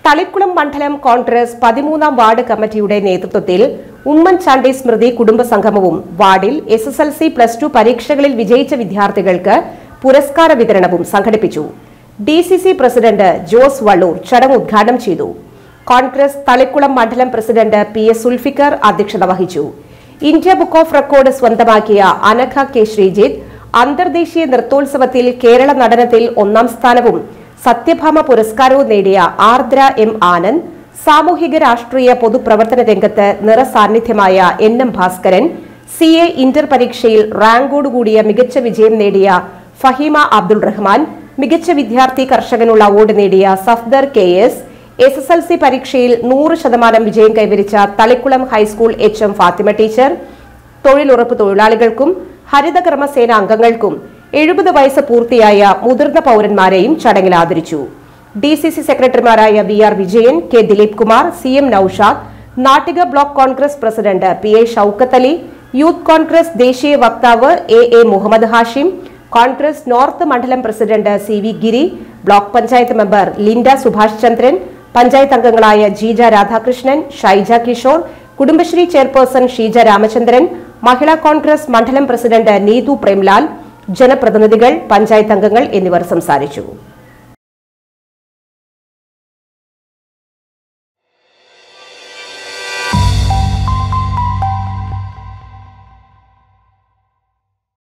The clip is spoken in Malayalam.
തളിക്കുളം മണ്ഡലം കോൺഗ്രസ് പതിമൂന്നാം വാർഡ് കമ്മിറ്റിയുടെ നേതൃത്വത്തിൽ ഉമ്മൻചാണ്ടി സ്മൃതി കുടുംബ സംഗമവും വാർഡിൽ S S L C plus two പരീക്ഷകളിൽ വിജയിച്ച വിദ്യാർത്ഥികൾക്ക് പുരസ്കാര വിതരണവും സംഘടിപ്പിച്ചു D C C president Jose Vallur ചടങ്ങ് ഉദ്ഘാടനം ചെയ്തു കോൺഗ്രസ് തളിക്കുളം മണ്ഡലം പ്രസിഡന്റ് പി എസ് സുൽഫിക്കർ അധ്യക്ഷത വഹിച്ചു ഇന്ത്യ ബുക്ക് ഓഫ് റെക്കോർഡ് സ്വന്തമാക്കിയ അനഘ കെ ശ്രീജിത്ത് അന്തർദേശീയ നൃത്തോത്സവത്തിൽ കേരള നടനത്തിൽ ഒന്നാം സ്ഥാനവും സത്യഭാമ പുരസ്കാരവും നേടിയ ആർദ്ര എം ആനന്ദ് സാമൂഹിക രാഷ്ട്രീയ പൊതുപ്രവർത്തന രംഗത്ത് നിറസാന്നിധ്യമായ N M Bhaskaran C A inter പരീക്ഷയിൽ റാങ്കോടുകൂടിയ മികച്ച വിജയം നേടിയ ഫഹീമ അബ്ദുൾ റഹ്മാൻ മികച്ച വിദ്യാർത്ഥി കർഷകനുള്ള അവാർഡ് നേടിയ Safdar K S S S L C പരീക്ഷയിൽ നൂറ് ശതമാനം വിജയം കൈവരിച്ച Thalikkulam high school H M Fathima teacher തൊഴിലുറപ്പ് തൊഴിലാളികൾക്കും ഹരിതകർമ്മസേന അംഗങ്ങൾക്കും എഴുപത് വയസ്സ് പൂർത്തിയായ മുതിർന്ന പൌരന്മാരെയും ചടങ്ങിൽ ആദരിച്ചു ഡി സി സി സെക്രട്ടറിമാരായ V R Vijayan K Dileep Kumar C M Naushad Nattika block Congress president P A Shoukath Ali youth Congress ദേശീയ വക്താവ് A A Muhammad Hashim Congress north മണ്ഡലം president C V Giri block panchayat member Linda Subhash Chandran panchayat അംഗങ്ങളായ ജീജ രാധാകൃഷ്ണൻ ഷൈജ കിഷോർ കുടുംബശ്രീ ചെയർപേഴ്സൺ ഷീജ രാമചന്ദ്രൻ മഹിളാ കോൺഗ്രസ് മണ്ഡലം പ്രസിഡന്റ് നീതു പ്രേംലാൽ ജനപ്രതിനിധികൾ പഞ്ചായത്ത് അംഗങ്ങൾ എന്നിവർ സംസാരിച്ചു